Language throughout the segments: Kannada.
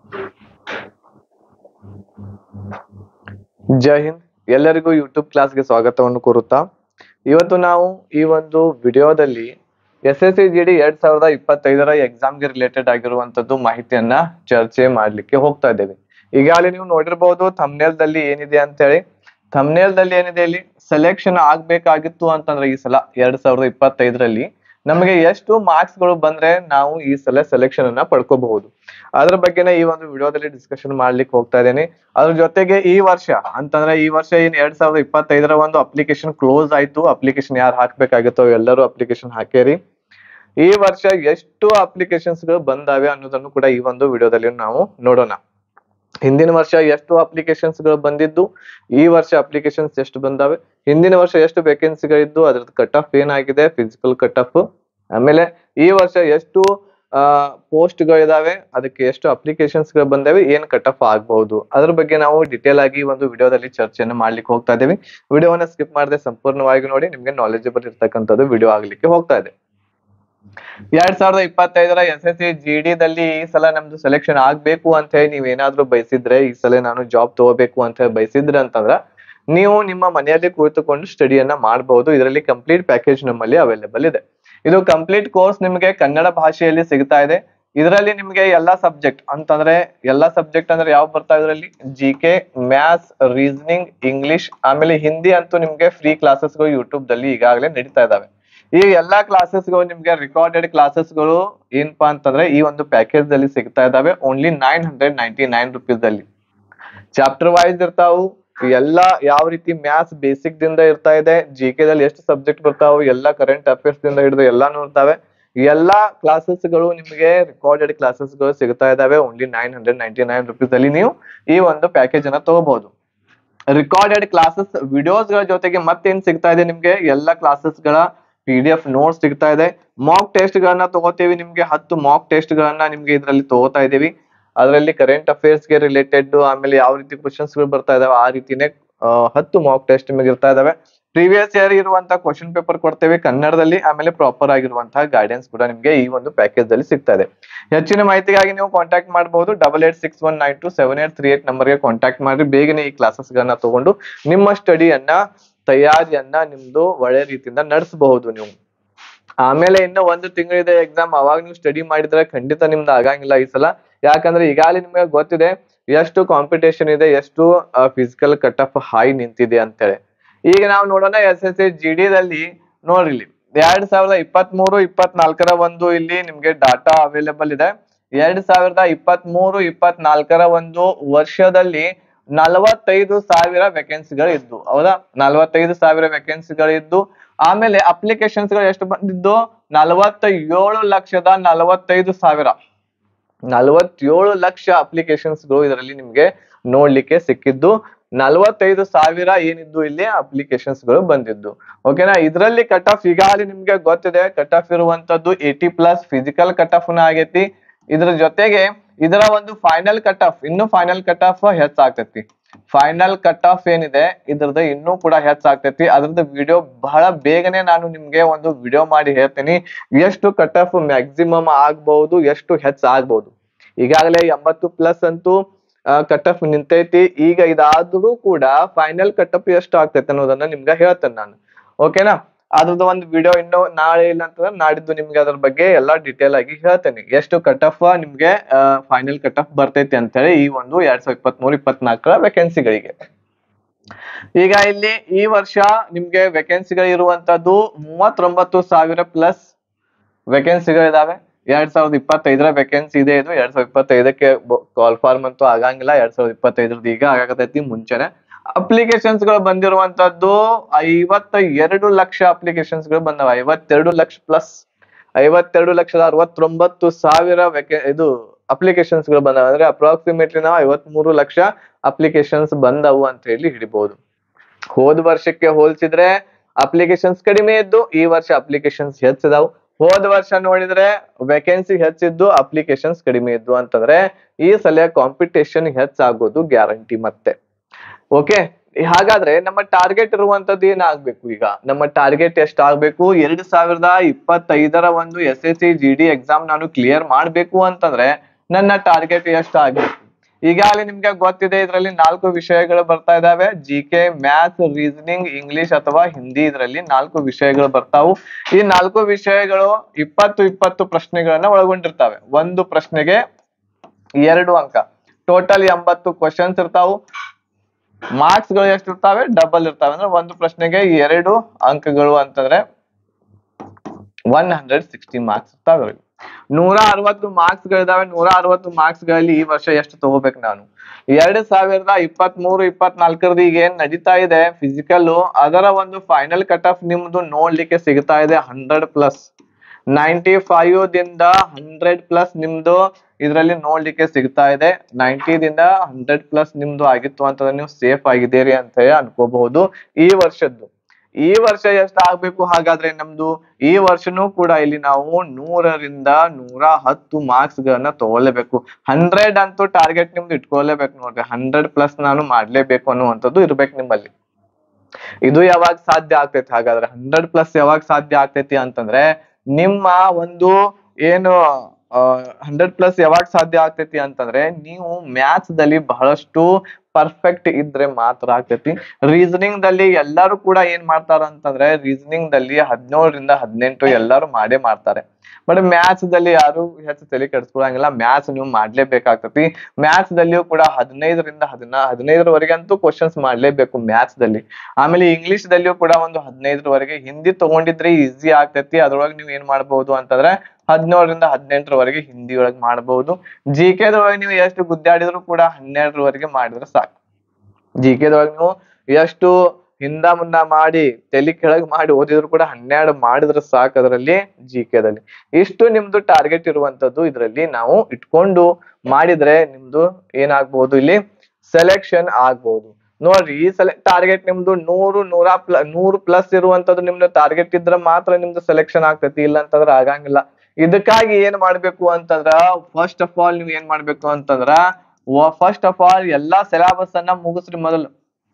ಜೈ ಹಿಂದ್ ಎಲ್ಲರಿಗೂ ಯೂಟ್ಯೂಬ್ ಕ್ಲಾಸ್ಗೆ ಸ್ವಾಗತವನ್ನು ಕೋರುತ್ತಾ ಇವತ್ತು ನಾವು ಈ ಒಂದು ವಿಡಿಯೋದಲ್ಲಿ S S C G D ಎರಡ್ ಸಾವಿರದ ಇಪ್ಪತ್ತೈದರ ಎಕ್ಸಾಮ್ಗೆ ರಿಲೇಟೆಡ್ ಆಗಿರುವಂತದ್ದು ಮಾಹಿತಿಯನ್ನ ಚರ್ಚೆ ಮಾಡ್ಲಿಕ್ಕೆ ಹೋಗ್ತಾ ಇದ್ದೇವೆ ಈಗಾಗಲೇ ನೀವು ನೋಡಿರ್ಬಹುದು ದಲ್ಲಿ ಏನಿದೆ ಅಂತ ಹೇಳಿ ದಲ್ಲಿ ಏನಿದೆ ಇಲ್ಲಿ ಸೆಲೆಕ್ಷನ್ ಆಗ್ಬೇಕಾಗಿತ್ತು ಅಂತಂದ್ರೆ ಈ ಸಲ ಎರಡ್ ಸಾವಿರದ ಇಪ್ಪತ್ತೈದರಲ್ಲಿ ನಮಗೆ ಎಷ್ಟು ಮಾರ್ಕ್ಸ್ ಗಳು ಬಂದ್ರೆ ನಾವು ಈ ಸಲ ಸೆಲೆಕ್ಷನ್ ಅನ್ನ ಪಡ್ಕೋಬಹುದು ಅದ್ರ ಬಗ್ಗೆನೇ ಈ ಒಂದು ವಿಡಿಯೋದಲ್ಲಿ ಡಿಸ್ಕಷನ್ ಮಾಡ್ಲಿಕ್ಕೆ ಹೋಗ್ತಾ ಇದ್ದೇನೆ ಅದ್ರ ಜೊತೆಗೆ ಈ ವರ್ಷ ಅಂತಂದ್ರೆ ಈ ವರ್ಷ ಏನ್ ಎರಡ್ ಸಾವಿರದ ಇಪ್ಪತ್ತೈದರ ಒಂದು ಅಪ್ಲಿಕೇಶನ್ ಕ್ಲೋಸ್ ಆಯ್ತು ಅಪ್ಲಿಕೇಶನ್ ಯಾರು ಹಾಕ್ಬೇಕಾಗಿತ್ತೋ ಎಲ್ಲರೂ ಅಪ್ಲಿಕೇಶನ್ ಹಾಕ್ಯಾರಿ ಈ ವರ್ಷ ಎಷ್ಟು ಅಪ್ಲಿಕೇಶನ್ಸ್ ಗಳು ಬಂದಾವೆ ಅನ್ನೋದನ್ನು ಕೂಡ ಈ ಒಂದು ವಿಡಿಯೋದಲ್ಲಿ ನಾವು ನೋಡೋಣ ಹಿಂದಿನ ವರ್ಷ ಎಷ್ಟು ಅಪ್ಲಿಕೇಶನ್ಸ್ ಗಳು ಬಂದಿದ್ದು ಈ ವರ್ಷ ಅಪ್ಲಿಕೇಶನ್ಸ್ ಎಷ್ಟು ಬಂದಾವೆ ಹಿಂದಿನ ವರ್ಷ ಎಷ್ಟು ವೇಕೆನ್ಸಿಗಳಿದ್ದು ಅದ್ರದ್ದು ಕಟ್ ಆಫ್ ಏನಾಗಿದೆ ಫಿಸಿಕಲ್ ಕಟ್ ಆಫ್ ಆಮೇಲೆ ಈ ವರ್ಷ ಎಷ್ಟು ಪೋಸ್ಟ್ ಗಳಿದಾವೆ ಅದಕ್ಕೆ ಎಷ್ಟು ಅಪ್ಲಿಕೇಶನ್ಸ್ ಗಳು ಬಂದಾವೆ ಏನ್ ಕಟ್ ಆಫ್ ಆಗ್ಬಹುದು ಅದ್ರ ಬಗ್ಗೆ ನಾವು ಡಿಟೇಲ್ ಆಗಿ ಈ ಒಂದು ವಿಡಿಯೋದಲ್ಲಿ ಚರ್ಚೆಯನ್ನು ಮಾಡ್ಲಿಕ್ಕೆ ಹೋಗ್ತಾ ಇದ್ದೀವಿ ವಿಡಿಯೋವನ್ನ ಸ್ಕಿಪ್ ಮಾಡದೆ ಸಂಪೂರ್ಣವಾಗಿ ನೋಡಿ ನಿಮ್ಗೆ ನಾಲೆಜಬಲ್ ಇರ್ತಕ್ಕಂಥದ್ದು ವಿಡಿಯೋ ಆಗ್ಲಿಕ್ಕೆ ಹೋಗ್ತಾ ಇದೆ ಎರಡ್ ಸಾವಿರದ ಇಪ್ಪತ್ತೈದರ S S C G D ದಲ್ಲಿ ಈ ಸಲ ನಮ್ದು ಸೆಲೆಕ್ಷನ್ ಆಗ್ಬೇಕು ಅಂತ ಹೇಳಿ ನೀವ್ ಏನಾದ್ರೂ ಬಯಸಿದ್ರೆ ಈ ಸಲ ನಾನು ಜಾಬ್ ತಗೋಬೇಕು ಅಂತ ಹೇಳಿ ಬಯಸಿದ್ರೆ ಅಂತಂದ್ರ ನೀವು ನಿಮ್ಮ ಮನೆಯಲ್ಲಿ ಕುಳಿತುಕೊಂಡು ಸ್ಟಡಿಯನ್ನ ಮಾಡಬಹುದು ಇದರಲ್ಲಿ ಕಂಪ್ಲೀಟ್ ಪ್ಯಾಕೇಜ್ ನಮ್ಮಲ್ಲಿ ಅವೈಲೇಬಲ್ ಇದೆ ಇದು ಕಂಪ್ಲೀಟ್ ಕೋರ್ಸ್ ನಿಮಗೆ ಕನ್ನಡ ಭಾಷೆಯಲ್ಲಿ ಸಿಗ್ತಾ ಇದೆ ಇದರಲ್ಲಿ ನಿಮಗೆ ಎಲ್ಲಾ ಸಬ್ಜೆಕ್ಟ್ ಅಂತಂದ್ರೆ ಎಲ್ಲಾ ಸಬ್ಜೆಕ್ಟ್ ಅಂದ್ರೆ ಯಾವ ಬರ್ತಾ ಇದರಲ್ಲಿ G K maths reasoning English ಆಮೇಲೆ ಹಿಂದಿ ಅಂತೂ ನಿಮ್ಗೆ ಫ್ರೀ ಕ್ಲಾಸಸ್ಗಳು ಯೂಟ್ಯೂಬ್ ದಲ್ಲಿ ಈಗಾಗಲೇ ನಡೀತಾ ಇದಾವೆ ಈ ಎಲ್ಲಾ ಕ್ಲಾಸಸ್ಗಳು ನಿಮ್ಗೆ ರಿಕಾರ್ಡೆಡ್ ಕ್ಲಾಸಸ್ಗಳು ಏನಪ್ಪಾ ಅಂತಂದ್ರೆ ಈ ಒಂದು ಪ್ಯಾಕೇಜ್ ದಲ್ಲಿ ಸಿಗ್ತಾ ಇದಾವೆ only nine hundred ninety nine rupees ಅಲ್ಲಿ ಚಾಪ್ಟರ್ ವೈಸ್ ಇರ್ತಾವು ಎಲ್ಲಾ ಯಾವ ರೀತಿ ಮ್ಯಾಥ್ಸ್ ಬೇಸಿಕ್ ದಿಂದ ಇರ್ತಾ ಇದೆ ಜಿ ಕೆ ದಲ್ಲಿ ಎಷ್ಟು ಸಬ್ಜೆಕ್ಟ್ ಬರ್ತಾವು ಎಲ್ಲಾ ಕರೆಂಟ್ ಅಫೇರ್ಸ್ ದಿಂದ ಹಿಡಿದು ಎಲ್ಲಾನು ಇರ್ತಾವೆ ಎಲ್ಲಾ ಕ್ಲಾಸಸ್ ಗಳು ನಿಮಗೆ ರಿಕಾರ್ಡೆಡ್ ಕ್ಲಾಸಸ್ ಗಳು ಸಿಗ್ತಾ ಇದಾವೆ only nine hundred ninety nine rupees ಅಲ್ಲಿ ನೀವು ಈ ಒಂದು ಪ್ಯಾಕೇಜ್ ಅನ್ನ ತಗೋಬಹುದು ರಿಕಾರ್ಡೆಡ್ ಕ್ಲಾಸಸ್ ವಿಡಿಯೋಸ್ ಗಳ ಜೊತೆಗೆ ಮತ್ತೇನ್ ಸಿಗ್ತಾ ಇದೆ ನಿಮ್ಗೆ ಎಲ್ಲಾ ಕ್ಲಾಸಸ್ ಗಳ ಪಿ ಡಿ ಎಫ್ ನೋಟ್ಸ್ ಸಿಗ್ತಾ ಇದೆ ಮಾಕ್ ಟೆಸ್ಟ್ ಗಳನ್ನ ತಗೋತೀವಿ ನಿಮ್ಗೆ ಹತ್ತು ಮಾಕ್ ಟೆಸ್ಟ್ ಗಳನ್ನ ನಿಮ್ಗೆ ಇದರಲ್ಲಿ ತಗೋತಾ ಇದೀವಿ ಅದರಲ್ಲಿ ಕರೆಂಟ್ ಅಫೇರ್ಸ್ ಗೆ ರಿಲೇಟೆಡ್ ಆಮೇಲೆ ಯಾವ ರೀತಿ ಕ್ವಶನ್ಸ್ ಗಳು ಬರ್ತಾ ಇದಾವೆ ಆ ರೀತಿನೇ ಆ, ಹತ್ತು ಮಾಕ್ ಟೆಸ್ಟ್ ನಿಮಗೆ ಇರ್ತಾ ಇದಾವೆ ಪ್ರೀವಿಯಸ್ ಇಯರ್ ಇರುವಂತಹ ಕ್ವಶನ್ ಪೇಪರ್ ಕೊಡ್ತೇವೆ ಕನ್ನಡದಲ್ಲಿ ಆಮೇಲೆ ಪ್ರಾಪರ್ ಆಗಿರುವಂತಹ ಗೈಡೆನ್ಸ್ ಕೂಡ ನಿಮ್ಗೆ ಈ ಒಂದು ಪ್ಯಾಕೇಜ್ ಅಲ್ಲಿ ಸಿಗ್ತಾ ಇದೆ ಹೆಚ್ಚಿನ ಮಾಹಿತಿಗಾಗಿ ನೀವು ಕಾಂಟ್ಯಾಕ್ಟ್ ಮಾಡಬಹುದು double eight six one nine two seven eight three eight ನಂಬರ್ಗೆ ಕಾಂಟ್ಯಾಕ್ಟ್ ಮಾಡಿ ಬೇಗನೆ ಈ ಕ್ಲಾಸಸ್ ಗಳನ್ನ ತಗೊಂಡು ನಿಮ್ಮ ಸ್ಟಡಿಯನ್ನ ತಯಾರಿಯನ್ನ ನಿಮ್ದು ಒಳ್ಳೆ ರೀತಿಯಿಂದ ನಡೆಸಬಹುದು ನೀವು ಆಮೇಲೆ ಇನ್ನು ಒಂದು ತಿಂಗಳಿದೆ ಎಕ್ಸಾಮ್ ಅವಾಗ ನೀವು ಸ್ಟಡಿ ಮಾಡಿದ್ರೆ ಖಂಡಿತ ನಿಮ್ದು ಆಗಂಗಿಲ್ಲ ಈ ಸಲ ಯಾಕಂದ್ರೆ ಈಗಾಗಲೇ ನಿಮಗೆ ಗೊತ್ತಿದೆ ಎಷ್ಟು ಕಾಂಪಿಟೇಷನ್ ಇದೆ ಎಷ್ಟು ಫಿಸಿಕಲ್ ಕಟ್ ಆಫ್ ಹೈ ನಿಂತಿದೆ ಅಂತೇಳಿ ಈಗ ನಾವು ನೋಡೋಣ S S C G D ದಲ್ಲಿ ನೋಡ್ರಿ ಇಲ್ಲಿ ಎರಡ್ ಸಾವಿರದ ಇಪ್ಪತ್ತ್ ಮೂರು ಇಪ್ಪತ್ನಾಲ್ಕರ ಒಂದು ಇಲ್ಲಿ ನಿಮ್ಗೆ ಡಾಟಾ ಅವೈಲೇಬಲ್ ಇದೆ ಎರಡ್ ಸಾವಿರದ ಇಪ್ಪತ್ತ್ ಮೂರು ಇಪ್ಪತ್ನಾಲ್ಕರ ಒಂದು ವರ್ಷದಲ್ಲಿ ನಲವತ್ತೈದು ಸಾವಿರ ವೇಕೆನ್ಸಿಗಳು ಇದ್ದು ಹೌದಾ ನಲವತ್ತೈದು ಸಾವಿರ ವೇಕೆನ್ಸಿಗಳು ಇದ್ದು ಆಮೇಲೆ ಅಪ್ಲಿಕೇಶನ್ಸ್ ಗಳು ಎಷ್ಟು ಬಂದಿದ್ದು ನಲವತ್ತ ಏಳು ಲಕ್ಷದ ನಲವತ್ತೈದು ಸಾವಿರ ನಲವತ್ತೇಳು ಲಕ್ಷ ಅಪ್ಲಿಕೇಶನ್ಸ್ ಗಳು ಇದರಲ್ಲಿ ನಿಮ್ಗೆ ನೋಡ್ಲಿಕ್ಕೆ ಸಿಕ್ಕಿದ್ದು ನಲವತ್ತೈದು ಸಾವಿರ ಏನಿದ್ದು ಇಲ್ಲಿ ಅಪ್ಲಿಕೇಶನ್ಸ್ ಗಳು ಬಂದಿದ್ದು ಓಕೆನಾ ಇದರಲ್ಲಿ ಕಟ್ ಆಫ್ ಈಗಾಗಲೇ ನಿಮ್ಗೆ ಗೊತ್ತಿದೆ ಕಟ್ ಆಫ್ ಇರುವಂತದ್ದು eighty plus physical cut off ನ ಆಗೈತಿ ಇದ್ರ ಜೊತೆಗೆ ಇದರ ಒಂದು ಫೈನಲ್ ಕಟ್ ಆಫ್ ಇನ್ನು ಫೈನಲ್ ಕಟ್ ಆಫ್ ಹೆಚ್ಚಾಗ್ತೈತಿ ಫೈನಲ್ ಕಟ್ ಆಫ್ ಏನಿದೆ ಇದ್ರದ್ದು ಇನ್ನೂ ಕೂಡ ಹೆಚ್ಚಾಗ್ತೈತಿ ಅದ್ರದ್ದು ವಿಡಿಯೋ ಬಹಳ ಬೇಗನೆ ನಾನು ನಿಮ್ಗೆ ಒಂದು ವಿಡಿಯೋ ಮಾಡಿ ಹೇಳ್ತೀನಿ ಎಷ್ಟು ಕಟ್ ಆಫ್ ಮ್ಯಾಕ್ಸಿಮಮ್ ಆಗ್ಬಹುದು ಎಷ್ಟು ಹೆಚ್ಚಾಗ್ಬಹುದು ಈಗಾಗಲೇ ಎಂಬತ್ತು ಪ್ಲಸ್ ಅಂತೂ ಕಟ್ ಆಫ್ ನಿಂತೈತಿ ಈಗ ಇದಾದ್ರೂ ಕೂಡ ಫೈನಲ್ ಕಟ್ ಆಫ್ ಎಷ್ಟು ಆಗ್ತೈತೆ ಅನ್ನೋದನ್ನ ನಿಮ್ಗೆ ಹೇಳ್ತೇನೆ ನಾನು ಓಕೆನಾ ಅದ್ರದ್ದು ಒಂದು ವಿಡಿಯೋ ಇನ್ನು ನಾಳೆ ಇಲ್ಲ ಅಂತಂದ್ರೆ ನಾಡಿದ್ದು ನಿಮ್ಗೆ ಅದ್ರ ಬಗ್ಗೆ ಎಲ್ಲಾ ಡೀಟೇಲ್ ಆಗಿ ಹೇಳ್ತೇನೆ ಎಷ್ಟು ಕಟ್ ಆಫ್ ನಿಮ್ಗೆ ಫೈನಲ್ ಕಟ್ ಆಫ್ ಬರ್ತೈತಿ ಅಂತ ಹೇಳಿ ಈ ಒಂದು ಎರಡ್ ಸಾವಿರದ ಇಪ್ಪತ್ತ್ ಮೂರು ಇಪ್ಪತ್ನಾಲ್ಕರ ವೇಕೆನ್ಸಿಗಳಿಗೆ ಈಗ ಇಲ್ಲಿ ಈ ವರ್ಷ ನಿಮ್ಗೆ ವೇಕೆನ್ಸಿಗಳು ಇರುವಂತದ್ದು ಮೂವತ್ತೊಂಬತ್ತು ಸಾವಿರ ಪ್ಲಸ್ ವೇಕೆನ್ಸಿಗಳಿದಾವೆ ಎರಡ್ ಸಾವಿರದ ಇಪ್ಪತ್ತೈದರ ವೇಕೆನ್ಸಿ ಇದೆ ಇದು ಎರಡ್ ಸಾವಿರದ ಇಪ್ಪತ್ತೈದಕ್ಕೆ ಕಾಲ್ ಫಾರ್ಮ್ ಅಂತೂ ಆಗಂಗಿಲ್ಲ ಎರಡ್ ಸಾವಿರದ ಇಪ್ಪತ್ತೈದ್ರದ್ದು ಈಗ ಆಗತೈತಿ ಮುಂಚೆನೆ ಅಪ್ಲಿಕೇಶನ್ಸ್ ಗಳು ಬಂದಿರುವಂತದ್ದು ಐವತ್ತ ಎರಡು ಲಕ್ಷ ಅಪ್ಲಿಕೇಶನ್ಸ್ ಗಳು ಬಂದವ ಐವತ್ತೆರಡು ಲಕ್ಷ ಪ್ಲಸ್ ಐವತ್ತೆರಡು ಲಕ್ಷದ ಅರವತ್ತೊಂಬತ್ತು ಸಾವಿರ ವೆಕೆ ಇದು ಅಪ್ಲಿಕೇಶನ್ಸ್ ಗಳು ಬಂದವ ಅಂದ್ರೆ ಅಪ್ರಾಕ್ಸಿಮೇಟ್ಲಿ ನಾವು ಐವತ್ಮೂರು ಲಕ್ಷ ಅಪ್ಲಿಕೇಶನ್ಸ್ ಬಂದವು ಅಂತ ಹೇಳಿ ಹಿಡಿಬಹುದು ಹೋದ ವರ್ಷಕ್ಕೆ ಹೋಲಿಸಿದ್ರೆ ಅಪ್ಲಿಕೇಶನ್ಸ್ ಕಡಿಮೆ ಇದ್ದು ಈ ವರ್ಷ ಅಪ್ಲಿಕೇಶನ್ಸ್ ಹೆಚ್ಚಿದಾವು ಹೋದ ವರ್ಷ ನೋಡಿದ್ರೆ ವೇಕೆನ್ಸಿ ಹೆಚ್ಚಿದ್ದು ಅಪ್ಲಿಕೇಶನ್ಸ್ ಕಡಿಮೆ ಇದ್ದು ಅಂತಂದ್ರೆ ಈ ಸಲ ಕಾಂಪಿಟೇಷನ್ ಹೆಚ್ಚಾಗೋದು ಗ್ಯಾರಂಟಿ ಮತ್ತೆ ಓಕೆ ಹಾಗಾದ್ರೆ ನಮ್ಮ ಟಾರ್ಗೆಟ್ ಇರುವಂತದ್ದು ಏನಾಗ್ಬೇಕು ಈಗ ನಮ್ಮ ಟಾರ್ಗೆಟ್ ಎಷ್ಟಾಗ್ಬೇಕು ಎರಡ್ ಸಾವಿರದ ಇಪ್ಪತ್ತೈದರ ಒಂದು S S C G D exam ನಾನು ಕ್ಲಿಯರ್ ಮಾಡ್ಬೇಕು ಅಂತಂದ್ರೆ ನನ್ನ ಟಾರ್ಗೆಟ್ ಎಷ್ಟು ಆಗಬೇಕು ಈಗಾಗಲೇ ನಿಮ್ಗೆ ಗೊತ್ತಿದೆ ಇದರಲ್ಲಿ ನಾಲ್ಕು ವಿಷಯಗಳು ಬರ್ತಾ ಇದಾವೆ G K maths reasoning English ಅಥವಾ ಹಿಂದಿ ಇದರಲ್ಲಿ ನಾಲ್ಕು ವಿಷಯಗಳು ಬರ್ತಾವು ಈ ನಾಲ್ಕು ವಿಷಯಗಳು ಇಪ್ಪತ್ತು ಇಪ್ಪತ್ತು ಪ್ರಶ್ನೆಗಳನ್ನ ಒಳಗೊಂಡಿರ್ತವೆ ಒಂದು ಪ್ರಶ್ನೆಗೆ ಎರಡು ಅಂಕ ಟೋಟಲ್ ಎಂಬತ್ತು ಕ್ವಶನ್ಸ್ ಇರ್ತಾವು ಮಾರ್ಕ್ಸ್ ಗಳು ಎಷ್ಟು ಇರ್ತಾವೆ ಡಬಲ್ ಇರ್ತಾವೆ ಅಂದ್ರೆ ಒಂದು ಪ್ರಶ್ನೆಗೆ ಎರಡು ಅಂಕಗಳು ಅಂತಂದ್ರೆ ಒನ್ ಹಂಡ್ರೆಡ್ ಸಿಕ್ಸ್ಟಿ ಮಾರ್ಕ್ಸ್ ಇರ್ತಾವೆ ಅವ್ರಿಗೆ. ನೂರ ಅರವತ್ತು ಮಾರ್ಕ್ಸ್ ಗಳಿದಾವೆ ನೂರ ಅರವತ್ತು ಮಾರ್ಕ್ಸ್ ಗಳಲ್ಲಿ ಈ ವರ್ಷ ಎಷ್ಟು ತಗೋಬೇಕು ನಾನು ಎರಡ್ ಸಾವಿರದ ಇಪ್ಪತ್ತ್ ಮೂರು ಇಪ್ಪತ್ನಾಲ್ಕರದ್ದು ಈಗ ಏನ್ ನಡೀತಾ ಇದೆ ಫಿಸಿಕಲ್ ಅದರ ಒಂದು ಫೈನಲ್ ಕಟ್ ಆಫ್ ನಿಮ್ದು ನೋಡ್ಲಿಕ್ಕೆ ಸಿಗ್ತಾ ಇದೆ ಹಂಡ್ರೆಡ್ ಪ್ಲಸ್ ನೈಂಟಿ ಫೈವ್ ದಿಂದ ಹಂಡ್ರೆಡ್ ಪ್ಲಸ್ ನಿಮ್ದು ಇದರಲ್ಲಿ ನೋಡ್ಲಿಕ್ಕೆ ಸಿಗ್ತಾ ಇದೆ ನೈಂಟಿ ದಿಂದ ಹಂಡ್ರೆಡ್ ಪ್ಲಸ್ ನಿಮ್ದು ಆಗಿತ್ತು ಅಂತಂದ್ರೆ ನೀವು ಸೇಫ್ ಆಗಿದ್ದೀರಿ ಅಂತ ಹೇಳಿ ಅನ್ಕೋಬಹುದು ಈ ವರ್ಷದ್ದು ಈ ವರ್ಷ ಎಷ್ಟು ಆಗ್ಬೇಕು ಹಾಗಾದ್ರೆ ನಮ್ದು ಈ ವರ್ಷನೂ ಕೂಡ ಇಲ್ಲಿ ನಾವು ನೂರರಿಂದ ನೂರ ಹತ್ತು ಮಾರ್ಕ್ಸ್ ಗಳನ್ನ ತಗೊಳ್ಳೇಬೇಕು ಹಂಡ್ರೆಡ್ ಅಂತೂ ಟಾರ್ಗೆಟ್ ನಿಮ್ದು ಇಟ್ಕೊಳ್ಳೇಬೇಕು ನೋಡ್ರಿ ಹಂಡ್ರೆಡ್ ಪ್ಲಸ್ ನಾನು ಮಾಡ್ಲೇಬೇಕು ಅನ್ನುವಂಥದ್ದು ಇರ್ಬೇಕು ನಿಮ್ಮಲ್ಲಿ ಇದು ಯಾವಾಗ ಸಾಧ್ಯ ಆಗ್ತೈತಿ ಹಾಗಾದ್ರೆ ಹಂಡ್ರೆಡ್ ಪ್ಲಸ್ ಯಾವಾಗ ಸಾಧ್ಯ ಆಗ್ತೈತಿ ಅಂತಂದ್ರೆ ನಿಮ್ಮ ಒಂದು ಏನು ಹಂಡ್ರೆಡ್ ಪ್ಲಸ್ ಯಾವಾಗ ಸಾಧ್ಯ ಆಗ್ತೈತಿ ಅಂತಂದ್ರೆ ನೀವು ಮ್ಯಾಥ್ಸ್ ದಲ್ಲಿ ಬಹಳಷ್ಟು ಪರ್ಫೆಕ್ಟ್ ಇದ್ರೆ ಮಾತ್ರ ಆಗ್ತೈತಿ ರೀಸನಿಂಗ್ ದಲ್ಲಿ ಎಲ್ಲರೂ ಕೂಡ ಏನ್ ಮಾಡ್ತಾರ ಅಂತಂದ್ರೆ ರೀಸನಿಂಗ್ ದಲ್ಲಿ ಹದಿನೇಳರಿಂದ ಹದಿನೆಂಟು ಎಲ್ಲರೂ ಮಾಡೇ ಮಾಡ್ತಾರೆ ಬಟ್ ಮ್ಯಾಥ್ಸ್ ದಲ್ಲಿ ಯಾರು ಹೆಚ್ಚು ತಲೆ ಕೆಡಿಸ್ಕೊಳಂಗಿಲ್ಲ ಮ್ಯಾಥ್ಸ್ ನೀವು ಮಾಡ್ಲೇಬೇಕಾಗ್ತತಿ ಮ್ಯಾಥ್ಸ್ ದಲ್ಲಿಯೂ ಕೂಡ ಹದಿನೈದರಿಂದ ಹದಿನಾ ಹದಿನೈದರವರೆಗೆ ಅಂತೂ ಕ್ವಶನ್ಸ್ ಮಾಡ್ಲೇಬೇಕು ಮ್ಯಾಥ್ಸ್ ದಲ್ಲಿ ಆಮೇಲೆ ಇಂಗ್ಲಿಷ್ ದಲ್ಲಿಯೂ ಕೂಡ ಒಂದು ಹದಿನೈದರವರೆಗೆ ಹಿಂದಿ ತಗೊಂಡಿದ್ರೆ ಈಸಿ ಆಗ್ತೈತಿ ಅದ್ರೊಳಗೆ ನೀವು ಏನ್ ಮಾಡ್ಬೋದು ಅಂತಂದ್ರೆ ಹದಿನೇಳರಿಂದ ಹದಿನೆಂಟರವರೆಗೆ ಹಿಂದಿ ಒಳಗೆ ಮಾಡಬಹುದು ಜಿ ಕೆದೊಳಗೆ ನೀವು ಎಷ್ಟು ಗುದ್ದಾಡಿದ್ರು ಕೂಡ ಹನ್ನೆರಡರವರೆಗೆ ಮಾಡಿದ್ರೆ ಸಾಕು ಜಿ ಕೆದೊಳಗೆ ನೀವು ಎಷ್ಟು ಹಿಂದ ಮುಂದ ಮಾಡಿ ತಲೆ ಕೆಳಗ್ ಮಾಡಿ ಓದಿದ್ರು ಕೂಡ ಹನ್ನೆರಡು ಮಾಡಿದ್ರೆ ಸಾಕು ಅದರಲ್ಲಿ ಜಿ ಕೆದಲ್ಲಿ ಇಷ್ಟು ನಿಮ್ದು ಟಾರ್ಗೆಟ್ ಇರುವಂತದ್ದು ಇದರಲ್ಲಿ ನಾವು ಇಟ್ಕೊಂಡು ಮಾಡಿದ್ರೆ ನಿಮ್ದು ಏನಾಗ್ಬಹುದು ಇಲ್ಲಿ ಸೆಲೆಕ್ಷನ್ ಆಗ್ಬಹುದು ನೋಡ್ರಿ ಈ ಸೆಲೆ ಟಾರ್ಗೆಟ್ ನಿಮ್ದು ನೂರು ನೂರ ಪ್ಲ ನೂರು ಪ್ಲಸ್ ಇರುವಂತದ್ದು ನಿಮ್ದು ಟಾರ್ಗೆಟ್ ಇದ್ರೆ ಮಾತ್ರ ನಿಮ್ದು ಸೆಲೆಕ್ಷನ್ ಆಗ್ತೈತಿ ಇಲ್ಲ ಅಂತಂದ್ರೆ ಆಗಂಗಿಲ್ಲ ಇದಕ್ಕಾಗಿ ಏನ್ ಮಾಡ್ಬೇಕು ಅಂತಂದ್ರ ಫಸ್ಟ್ ಆಫ್ ಆಲ್ ನೀವು ಏನ್ ಮಾಡ್ಬೇಕು ಅಂತಂದ್ರ ಫಸ್ಟ್ ಆಫ್ ಆಲ್ ಎಲ್ಲಾ ಸಿಲೆಬಸ್ ಅನ್ನ ಮುಗಿಸ್ರಿ ಮೊದಲು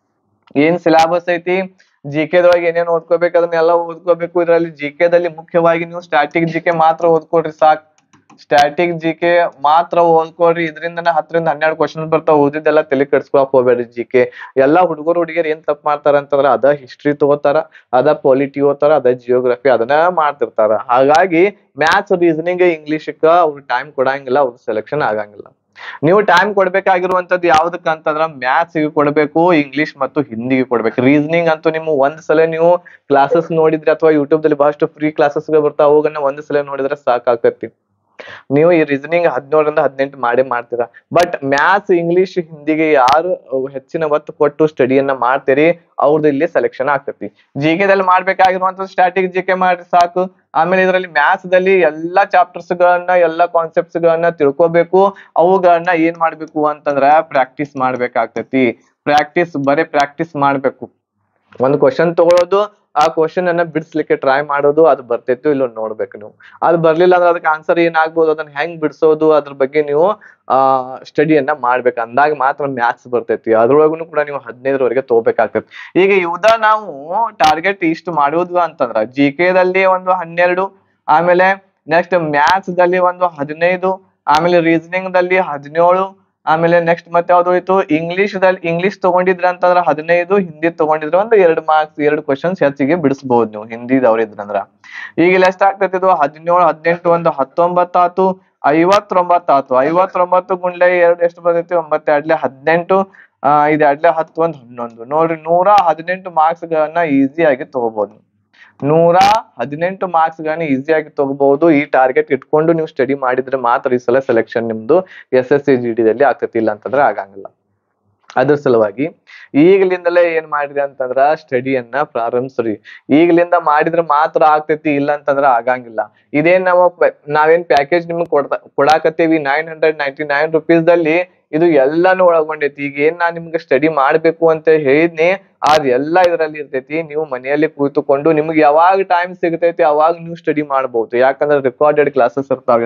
ಏನ್ ಸಿಲೆಬಸ್ ಐತಿ ಜಿ ಕೆದೊಳಗೆ ಏನೇನ್ ಓದ್ಕೋಬೇಕು ಅದನ್ನೆಲ್ಲ ಓದ್ಕೋಬೇಕು ಇದರಲ್ಲಿ ಜಿ ದಲ್ಲಿ ಮುಖ್ಯವಾಗಿ ನೀವು ಸ್ಟ್ಯಾಟಿಕ್ ಜಿ ಕೆ ಮಾತ್ರ ಓದ್ಕೊಡ್ರಿ ಸಾಕ್ ಸ್ಟ್ಯಾಟಿಕ್ ಜಿ ಕೆ ಮಾತ್ರ ಓದ್ಕೊಡ್ರಿ ಇದರಿಂದ ಹತ್ತರಿಂದ ಹನ್ನೆರಡು ಕ್ವಶನ್ ಬರ್ತಾವ ಓದಿದ್ದೆಲ್ಲ ತಲೆ ಕೆಡ್ಸ್ಕೊಳಕ್ ಹೋಗ್ಬೇಡ್ರಿ ಜಿ ಕೆ ಎಲ್ಲಾ ಹುಡುಗರು ಹುಡುಗಿಯರು ಏನ್ ತಪ್ಪು ಮಾಡ್ತಾರ ಅಂತಂದ್ರ ಅದ ಹಿಸ್ಟ್ರಿ ತಗೋತಾರ ಅದ ಪೊಲಿಟಿ ಓದ್ತಾರ ಅದ ಜಿಯೋಗ್ರಫಿ ಅದನ್ನ ಮಾಡ್ತಿರ್ತಾರ ಹಾಗಾಗಿ ಮ್ಯಾಥ್ಸ್ ರೀಸನಿಂಗ್ ಇಂಗ್ಲಿಷ್ಕ ಅವ್ರು ಟೈಮ್ ಕೊಡಂಗಿಲ್ಲ ಅವ್ರ ಸೆಲೆಕ್ಷನ್ ಆಗಂಗಿಲ್ಲ ನೀವು ಟೈಮ್ ಕೊಡ್ಬೇಕಾಗಿರುವಂತದ್ದು ಯಾವ್ದಕ್ಕ ಅಂತಂದ್ರ ಮ್ಯಾಥ್ಸ್ ಗೆ ಕೊಡ್ಬೇಕು ಇಂಗ್ಲಿಷ್ ಮತ್ತು ಹಿಂದಿಗೆ ಕೊಡ್ಬೇಕು ರೀಸನಿಂಗ್ ಅಂತೂ ನಿಮ್ಮ ಒಂದ್ ಸಲ ನೀವು ಕ್ಲಾಸಸ್ ನೋಡಿದ್ರೆ ಅಥವಾ ಯೂಟ್ಯೂಬ್ ದಲ್ಲಿ ಬಹಳಷ್ಟು ಫ್ರೀ ಕ್ಲಾಸಸ್ ಬರ್ತಾವ ಅವುಗಳನ್ನ ಒಂದ್ ಸಲ ನೋಡಿದ್ರೆ ಸಾಕಾಕತಿ ನೀವು ಈ ರೀಸನಿಂಗ್ ಹದಿನೇಳರಿಂದ ಹದಿನೆಂಟು ಮಾಡೇ ಮಾಡ್ತೀರಾ ಬಟ್ ಮ್ಯಾಥ್ಸ್ ಇಂಗ್ಲಿಷ್ ಹಿಂದಿಗೆ ಯಾರು ಅಹ್ ಹೆಚ್ಚಿನ ಒತ್ತು ಕೊಟ್ಟು ಸ್ಟಡಿಯನ್ನ ಮಾಡ್ತೀರಿ ಅವ್ರದ್ದು ಇಲ್ಲಿ ಸೆಲೆಕ್ಷನ್ ಆಗ್ತೈತಿ ಜಿ ದಲ್ಲಿ ಮಾಡ್ಬೇಕಾಗಿರುವಂತ ಸ್ಟ್ಯಾಟಿಕ್ ಜಿ ಕೆ ಮಾಡ್ರಿ ಸಾಕು ಆಮೇಲೆ ಇದರಲ್ಲಿ ಮ್ಯಾಥ್ಸ್ ದಲ್ಲಿ ಎಲ್ಲಾ ಚಾಪ್ಟರ್ಸ್ ಗಳನ್ನ ಎಲ್ಲಾ ಕಾನ್ಸೆಪ್ಟ್ಸ್ ಗಳನ್ನ ತಿಳ್ಕೊಬೇಕು ಅವುಗಳನ್ನ ಏನ್ ಮಾಡ್ಬೇಕು ಅಂತಂದ್ರ ಪ್ರಾಕ್ಟೀಸ್ ಮಾಡ್ಬೇಕಾಗ್ತೈತಿ ಪ್ರಾಕ್ಟೀಸ್ ಬರೀ ಪ್ರಾಕ್ಟೀಸ್ ಮಾಡ್ಬೇಕು ಒಂದು ಕ್ವಶನ್ ತಗೊಳ್ಳೋದು ಆ ಕ್ವಶನ್ ಅನ್ನ ಬಿಡಿಸ್ಲಿಕ್ಕೆ ಟ್ರೈ ಮಾಡೋದು ಅದು ಬರ್ತೈತೋ ಇಲ್ಲೋ ನೋಡ್ಬೇಕು ನೀವು ಅದು ಬರ್ಲಿಲ್ಲ ಅಂದ್ರೆ ಅದಕ್ಕೆ ಆನ್ಸರ್ ಏನಾಗ್ಬೋದು ಅದನ್ನ ಹೆಂಗ್ ಬಿಡಿಸೋದು ಅದ್ರ ಬಗ್ಗೆ ನೀವು ಆ ಸ್ಟಡಿಯನ್ನ ಮಾಡ್ಬೇಕು ಅಂದಾಗ ಮಾತ್ರ ಮ್ಯಾಥ್ಸ್ ಬರ್ತೈತಿ ಅದ್ರೊಳಗೂ ಕೂಡ ನೀವು ಹದಿನೈದರವರೆಗೆ ತಗೋಬೇಕಾಗ್ತೈತಿ ಈಗ ಇವ್ದ ನಾವು ಟಾರ್ಗೆಟ್ ಇಷ್ಟು ಮಾಡೋದು ಅಂತಂದ್ರ ಜಿ ದಲ್ಲಿ ಒಂದು ಹನ್ನೆರಡು ಆಮೇಲೆ ನೆಕ್ಸ್ಟ್ ಮ್ಯಾಥ್ಸ್ ದಲ್ಲಿ ಒಂದು ಹದಿನೈದು ಆಮೇಲೆ ರೀಸನಿಂಗ್ ದಲ್ಲಿ ಹದಿನೇಳು ಆಮೇಲೆ ನೆಕ್ಸ್ಟ್ ಮತ್ತೆ ಯಾವ್ದು ಹೋಯ್ತು ಇಂಗ್ಲಿಷ್ ದಲ್ಲಿ ಇಂಗ್ಲಿಷ್ ತಗೊಂಡಿದ್ರ ಅಂತಂದ್ರ ಹದಿನೈದು ಹಿಂದಿ ತಗೊಂಡಿದ್ರ ಒಂದು ಎರಡು ಮಾರ್ಕ್ಸ್ ಎರಡು ಕ್ವಶನ್ಸ್ ಹೆಚ್ಚಿಗೆ ಬಿಡಿಸಬಹುದು ನೀವು ಹಿಂದಿದವ್ರು ಇದ್ರಂದ್ರ ಈಗ ಇಲ್ಲಿ ಎಷ್ಟ್ ಆಗ್ತೈತಿ ಇದು ಹದಿನೇಳು ಹದಿನೆಂಟು ಒಂದು ಹತ್ತೊಂಬತ್ತು ಆತು ಐವತ್ತೊಂಬತ್ತು ಆತು ಐವತ್ತೊಂಬತ್ತು ಗುಂಡ್ಲೆ ಎರಡು ಎಷ್ಟು ಬರ್ತೈತಿ ಒಂಬತ್ತು ಎರಡ್ಲೆ ಹದಿನೆಂಟು ಆ ಇದು ಎರಡ್ಲೆ ಹತ್ತು ಒಂದು ಹನ್ನೊಂದು ನೋಡ್ರಿ ನೂರ ಹದಿನೆಂಟು ಮಾರ್ಕ್ಸ್ ಗಳನ್ನ ಈಸಿಯಾಗಿ ತಗೋಬಹುದು ನೂರ ಹದಿನೆಂಟು ಮಾರ್ಕ್ಸ್ ಗಳನ್ನ ಈಸಿಯಾಗಿ ತಗೋಬಹುದು ಈ ಟಾರ್ಗೆಟ್ ಇಟ್ಕೊಂಡು ನೀವು ಸ್ಟಡಿ ಮಾಡಿದ್ರೆ ಮಾತ್ರ ಈ ಸಲ ಸೆಲೆಕ್ಷನ್ ನಿಮ್ದು S S C G D ದಲ್ಲಿ ಆಗ್ತೈತಿ ಇಲ್ಲ ಅಂತಂದ್ರೆ ಆಗಂಗಿಲ್ಲ ಅದ್ರ ಸಲುವಾಗಿ ಈಗಲಿಂದಲೇ ಏನ್ ಮಾಡ್ರಿ ಅಂತಂದ್ರ ಸ್ಟಡಿಯನ್ನ ಪ್ರಾರಂಭಿಸ್ರಿ ಈಗಲಿಂದ ಮಾಡಿದ್ರೆ ಮಾತ್ರ ಆಗ್ತೈತಿ ಇಲ್ಲ ಅಂತಂದ್ರ ಆಗಂಗಿಲ್ಲ ಇದೇನ್ ನಾವು ಪ- ನಾವೇನ್ ಪ್ಯಾಕೇಜ್ ನಿಮ್ಗೆ ಕೊಡ್ತಾ ಕೊಡಾಕತ್ತೀವಿ nine hundred ninety nine rupees ದಲ್ಲಿ ಇದು ಎಲ್ಲಾನು ಒಳಗೊಂಡೈತಿ ಈಗ ಏನ್ ನಾನ್ ನಿಮ್ಗೆ ಸ್ಟಡಿ ಮಾಡ್ಬೇಕು ಅಂತ ಹೇಳಿದ್ನಿ ಅದ್ ಎಲ್ಲ ಇದ್ರಲ್ಲಿ ಇರ್ತೈತಿ ನೀವು ಮನೆಯಲ್ಲಿ ಕೂತುಕೊಂಡು ನಿಮ್ಗೆ ಯಾವಾಗ ಟೈಮ್ ಸಿಗತೈತಿ ಅವಾಗ ನೀವು ಸ್ಟಡಿ ಮಾಡ್ಬೋದು ಯಾಕಂದ್ರೆ ರೆಕಾರ್ಡೆಡ್ ಕ್ಲಾಸಸ್ ಇರ್ತಾವೆಲ್ಲ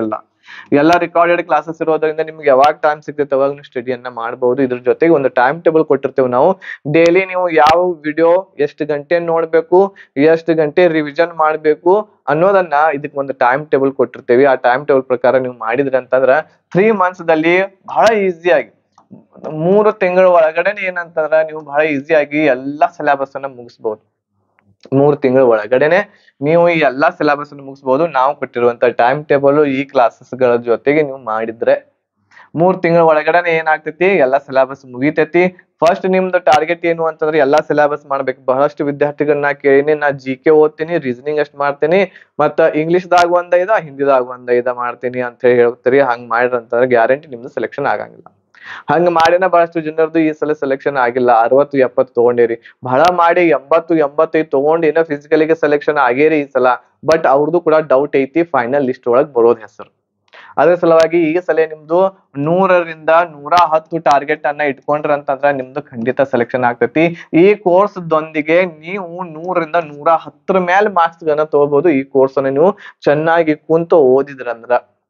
ಎಲ್ಲ ರಿಕಾರ್ಡೆಡ್ ಕ್ಲಾಸಸ್ ಇರೋದ್ರಿಂದ ನಿಮ್ಗೆ ಯಾವಾಗ ಟೈಮ್ ಸಿಗ್ತೈತೆ ಅವಾಗ ನೀವು ಸ್ಟಡಿಯನ್ನ ಮಾಡಬಹುದು ಇದ್ರ ಜೊತೆಗೆ ಒಂದು ಟೈಮ್ ಟೇಬಲ್ ಕೊಟ್ಟಿರ್ತೇವೆ ನಾವು ಡೈಲಿ ನೀವು ಯಾವ ವಿಡಿಯೋ ಎಷ್ಟು ಗಂಟೆ ನೋಡ್ಬೇಕು ಎಷ್ಟು ಗಂಟೆ ರಿವಿಷನ್ ಮಾಡ್ಬೇಕು ಅನ್ನೋದನ್ನ ಇದಕ್ಕೆ ಒಂದು ಟೈಮ್ ಟೇಬಲ್ ಕೊಟ್ಟಿರ್ತೇವೆ ಆ ಟೈಮ್ ಟೇಬಲ್ ಪ್ರಕಾರ ನೀವು ಮಾಡಿದ್ರಿ ಅಂತಂದ್ರ ತ್ರೀ ಮಂತ್ಸ್ ದಲ್ಲಿ ಬಹಳ ಈಸಿಯಾಗಿ ಮೂರು ತಿಂಗಳ ಒಳಗಡೆನೆ ಏನಂತಂದ್ರ ನೀವು ಬಹಳ ಈಸಿಯಾಗಿ ಎಲ್ಲಾ ಸಿಲೆಬಸ್ ಅನ್ನ ಮುಗಿಸ್ಬಹುದು ಮೂರು ತಿಂಗಳ ಒಳಗಡೆನೆ ನೀವು ಈ ಎಲ್ಲಾ ಸಿಲೆಬಸ್ ಅನ್ನು ಮುಗಿಸ್ಬೋದು ನಾವು ಕೊಟ್ಟಿರುವಂತ ಟೈಮ್ ಟೇಬಲ್ ಈ ಕ್ಲಾಸಸ್ ಗಳ ಜೊತೆಗೆ ನೀವು ಮಾಡಿದ್ರೆ ಮೂರ್ ತಿಂಗಳ ಒಳಗಡೆನೆ ಏನಾಗ್ತೈತಿ ಎಲ್ಲಾ ಸಿಲೆಬಸ್ ಮುಗಿತೈತಿ ಫಸ್ಟ್ ನಿಮ್ದು ಟಾರ್ಗೆಟ್ ಏನು ಅಂತಂದ್ರೆ ಎಲ್ಲಾ ಸಿಲೆಬಸ್ ಮಾಡ್ಬೇಕು ಬಹಳಷ್ಟು ವಿದ್ಯಾರ್ಥಿಗಳನ್ನ ಕೇಳಿನಿ ನಾ ಜಿ ಕೆ ಓದ್ತೀನಿ ರೀಸನಿಂಗ್ ಅಷ್ಟ್ ಮಾಡ್ತೀನಿ ಮತ್ತ ಇಂಗ್ಲಿಷ್ದಾಗ ಒಂದ್ ಐದ ಹಿಂದಿದಾಗ ಒಂದ್ ಐದ ಮಾಡ್ತೀನಿ ಅಂತ ಹೇಳಿ ಹೇಳ್ತೀರಿ ಹಂಗ್ ಮಾಡ್ರಿ ಅಂತಂದ್ರೆ ಗ್ಯಾರಂಟಿ ನಿಮ್ದು ಸೆಲೆಕ್ಷನ್ ಆಗಂಗಿಲ್ಲ ಹಂಗ ಮಾಡಿನ ಬಹಳಷ್ಟು ಜನರದ್ದು ಈ ಸಲ ಸೆಲೆಕ್ಷನ್ ಆಗಿಲ್ಲ ಅರವತ್ತು ಎಪ್ಪತ್ತು ತಗೊಂಡಿರಿ ಬಹಳ ಮಾಡಿ ಎಂಬತ್ತು ಎಂಬತ್ತೈದು ತಗೊಂಡು ಏನೋ ಫಿಸಿಕಲಿಗೆ ಸೆಲೆಕ್ಷನ್ ಆಗೇರಿ ಈ ಸಲ ಬಟ್ ಅವ್ರದ್ದು ಕೂಡ ಡೌಟ್ ಐತಿ ಫೈನಲ್ ಲಿಸ್ಟ್ ಒಳಗ್ ಬರೋದ್ ಹೆಸರು ಅದ್ರ ಸಲುವಾಗಿ ಈ ಸಲ ನಿಮ್ದು ನೂರರಿಂದ ನೂರ ಹತ್ತು ಟಾರ್ಗೆಟ್ ಅನ್ನ ಇಟ್ಕೊಂಡ್ರ ಅಂತಂದ್ರ ನಿಮ್ದು ಖಂಡಿತ ಸೆಲೆಕ್ಷನ್ ಆಗ್ತೈತಿ ಈ ಕೋರ್ಸ್ ದೊಂದಿಗೆ ನೀವು ನೂರರಿಂದ ನೂರ ಹತ್ತರ ಮೇಲೆ ಮಾರ್ಕ್ಸ್ ಗನ್ನ ತಗೋಬಹುದು ಈ ಕೋರ್ಸ್ ಅನ್ನ ನೀವು ಚೆನ್ನಾಗಿ ಕುಂತು ಓದಿದ್ರಂದ್ರ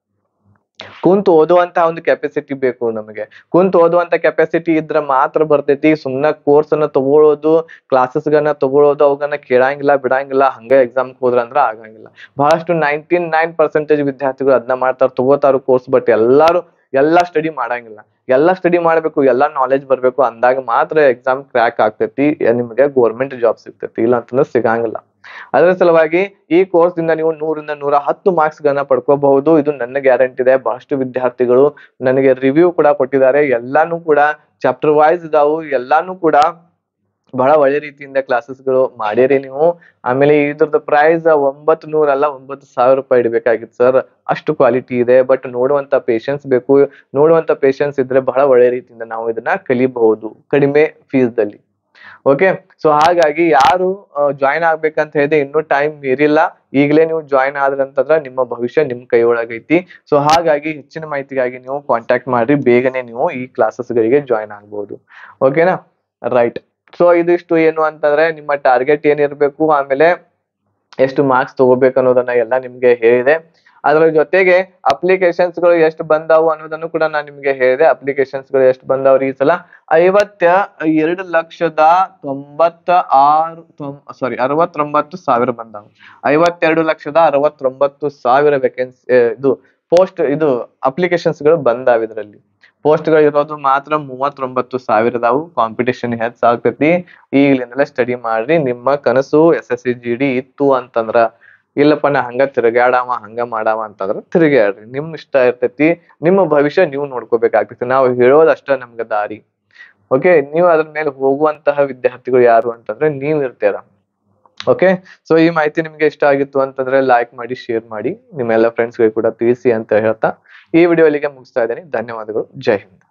ಕುಂತು ಓದುವಂತ ಒಂದು ಕೆಪಾಸಿಟಿ ಬೇಕು ನಮಗೆ ಕುಂತು ಓದುವಂತ ಕೆಪಾಸಿಟಿ ಇದ್ರ ಮಾತ್ರ ಬರ್ತೈತಿ ಸುಮ್ನ ಕೋರ್ಸ್ ಅನ್ನ ತಗೊಳ್ಳೋದು ಕ್ಲಾಸಸ್ ಗನ್ನ ತಗೊಳ್ಳೋದು ಅವಗನ್ನ ಕೇಳಂಗಿಲ್ಲ ಬಿಡಂಗಿಲ್ಲ ಹಂಗ ಎಕ್ಸಾಮ್ ಹೋದ್ರ ಅಂದ್ರ ಆಗಂಗಿಲ್ಲ ಬಹಳಷ್ಟು ನೈನ್ಟಿ ನೈನ್ ಪರ್ಸೆಂಟೇಜ್ ವಿದ್ಯಾರ್ಥಿಗಳು ಅದನ್ನ ಮಾಡ್ತಾರ ತಗೋತಾರ ಕೋರ್ಸ್ ಬಟ್ ಎಲ್ಲಾರು ಎಲ್ಲಾ ಸ್ಟಡಿ ಮಾಡಂಗಿಲ್ಲ ಎಲ್ಲಾ ಸ್ಟಡಿ ಮಾಡ್ಬೇಕು ಎಲ್ಲಾ ನಾಲೆಜ್ ಬರ್ಬೇಕು ಅಂದಾಗ ಮಾತ್ರ ಎಕ್ಸಾಮ್ ಕ್ರ್ಯಾಕ್ ಆಗ್ತೈತಿ ನಿಮಗೆ ಗೋರ್ಮೆಂಟ್ ಜಾಬ್ ಸಿಗ್ತೈತಿ ಇಲ್ಲ ಅಂತಂದ್ರೆ ಸಿಗಂಗಿಲ್ಲ ಅದರ ಸಲುವಾಗಿ ಈ ಕೋರ್ಸ್ ದಿಂದ ನೀವು ನೂರಿಂದ ನೂರ ಹತ್ತು ಮಾರ್ಕ್ಸ್ ಗಳನ್ನ ಪಡ್ಕೋಬಹುದು ಇದು ನನ್ನ ಗ್ಯಾರಂಟಿ ಇದೆ ಬಹಳಷ್ಟು ವಿದ್ಯಾರ್ಥಿಗಳು ನನಗೆ ರಿವ್ಯೂ ಕೂಡ ಕೊಟ್ಟಿದ್ದಾರೆ ಎಲ್ಲಾನು ಕೂಡ ಚಾಪ್ಟರ್ ವೈಸ್ ಇದಾವು ಎಲ್ಲಾನು ಕೂಡ ಬಹಳ ಒಳ್ಳೆ ರೀತಿಯಿಂದ ಕ್ಲಾಸಸ್ ಗಳು ಮಾಡಿರಿ ನೀವು ಆಮೇಲೆ ಇದ್ರದ್ದು ಪ್ರೈಸ್ ಒಂಬತ್ತು ನೂರ ಅಲ್ಲ ಒಂಬತ್ತು ಸಾವಿರ ರೂಪಾಯಿ ಇಡಬೇಕಾಗಿತ್ತು ಸರ್ ಅಷ್ಟು ಕ್ವಾಲಿಟಿ ಇದೆ ಬಟ್ ನೋಡುವಂತ ಪೇಶನ್ಸ್ ಬೇಕು ನೋಡುವಂತ ಪೇಶನ್ಸ್ ಇದ್ರೆ ಬಹಳ ಒಳ್ಳೆ ರೀತಿಯಿಂದ ನಾವು ಇದನ್ನ ಕಲಿಬಹುದು ಕಡಿಮೆ ಫೀಸ್ ದಲ್ಲಿ ಓಕೆ ಸೊ ಹಾಗಾಗಿ ಯಾರು ಜಾಯಿನ್ ಆಗ್ಬೇಕಂತ ಹೇಳಿದ್ರೆ ಇನ್ನೂ ಟೈಮ್ ಮೀರಿಲ್ಲ ಈಗಲೇ ನೀವು ಜಾಯಿನ್ ಆದ್ರಂತಂದ್ರ ನಿಮ್ಮ ಭವಿಷ್ಯ ನಿಮ್ ಕೈ ಒಳಗೈತಿ ಸೊ ಹಾಗಾಗಿ ಹೆಚ್ಚಿನ ಮಾಹಿತಿಗಾಗಿ ನೀವು ಕಾಂಟ್ಯಾಕ್ಟ್ ಮಾಡ್ರಿ ಬೇಗನೆ ನೀವು ಈ ಕ್ಲಾಸಸ್ ಗಳಿಗೆ ಜಾಯಿನ್ ಆಗ್ಬಹುದು ಓಕೆನಾ ರೈಟ್ ಸೊ ಇದಿಷ್ಟು ಏನು ಅಂತಂದ್ರೆ ನಿಮ್ಮ ಟಾರ್ಗೆಟ್ ಏನಿರ್ಬೇಕು ಆಮೇಲೆ ಎಷ್ಟು ಮಾರ್ಕ್ಸ್ ತಗೋಬೇಕು ಅನ್ನೋದನ್ನ ಎಲ್ಲ ನಿಮ್ಗೆ ಹೇಳಿದೆ ಅದರ ಜೊತೆಗೆ ಅಪ್ಲಿಕೇಶನ್ಸ್ ಗಳು ಎಷ್ಟು ಬಂದಾವು ಅನ್ನೋದನ್ನು ಕೂಡ ನಾನು ನಿಮ್ಗೆ ಹೇಳಿದೆ ಅಪ್ಲಿಕೇಶನ್ಸ್ ಗಳು ಎಷ್ಟು ಬಂದಾವ್ರಿ ಈ ಸಲ ಐವತ್ತ ಎರಡು ಲಕ್ಷದ ತೊಂಬತ್ತ ಆರು ಸಾರಿ ಅರವತ್ತೊಂಬತ್ತು ಸಾವಿರ ಬಂದಾವು ಐವತ್ತೆರಡು ಲಕ್ಷದ ಅರವತ್ತೊಂಬತ್ತು ಸಾವಿರ ವೇಕೆನ್ಸಿ ಇದು ಪೋಸ್ಟ್ ಇದು ಅಪ್ಲಿಕೇಶನ್ಸ್ ಗಳು ಬಂದಾವ ಇದರಲ್ಲಿ ಪೋಸ್ಟ್ ಗಳು ಇರೋದು ಮಾತ್ರ ಮೂವತ್ತೊಂಬತ್ತು ಸಾವಿರದಾವು ಕಾಂಪಿಟೇಷನ್ ಹೆಚ್ಚಾಗ್ತೈತಿ ಈಗಲಿಂದಲೇ ಸ್ಟಡಿ ಮಾಡ್ರಿ ನಿಮ್ಮ ಕನಸು S S C G D ಇತ್ತು ಅಂತಂದ್ರ ಇಲ್ಲಪ್ಪ ನಾ ಹಂಗ ತಿರುಗಾಡವ ಹಂಗ ಮಾಡವ ಅಂತಂದ್ರ ತಿರುಗಾಡ್ರಿ ನಿಮ್ ಇಷ್ಟ ಇರ್ತೈತಿ ನಿಮ್ಮ ಭವಿಷ್ಯ ನೀವು ನೋಡ್ಕೋಬೇಕಾಗ್ತೈತಿ ನಾವು ಹೇಳೋದಷ್ಟ ನಮ್ಗ ದಾರಿ ಓಕೆ ನೀವು ಅದ್ರ ಮೇಲೆ ಹೋಗುವಂತಹ ವಿದ್ಯಾರ್ಥಿಗಳು ಯಾರು ಅಂತಂದ್ರೆ ನೀವ್ ಇರ್ತೀರ ಓಕೆ ಸೊ ಈ ಮಾಹಿತಿ ನಿಮ್ಗೆ ಇಷ್ಟ ಆಗಿತ್ತು ಅಂತಂದ್ರೆ ಲೈಕ್ ಮಾಡಿ ಶೇರ್ ಮಾಡಿ ನಿಮ್ಮೆಲ್ಲ ಫ್ರೆಂಡ್ಸ್ಗಳಿಗೆ ಕೂಡ ತಿಳಿಸಿ ಅಂತ ಹೇಳ್ತಾ ಈ ವಿಡಿಯೋ ಇಲ್ಲಿಗೆ ಮುಗಿಸ್ತಾ ಇದ್ದೀನಿ ಧನ್ಯವಾದಗಳು ಜೈ ಹಿಂದ್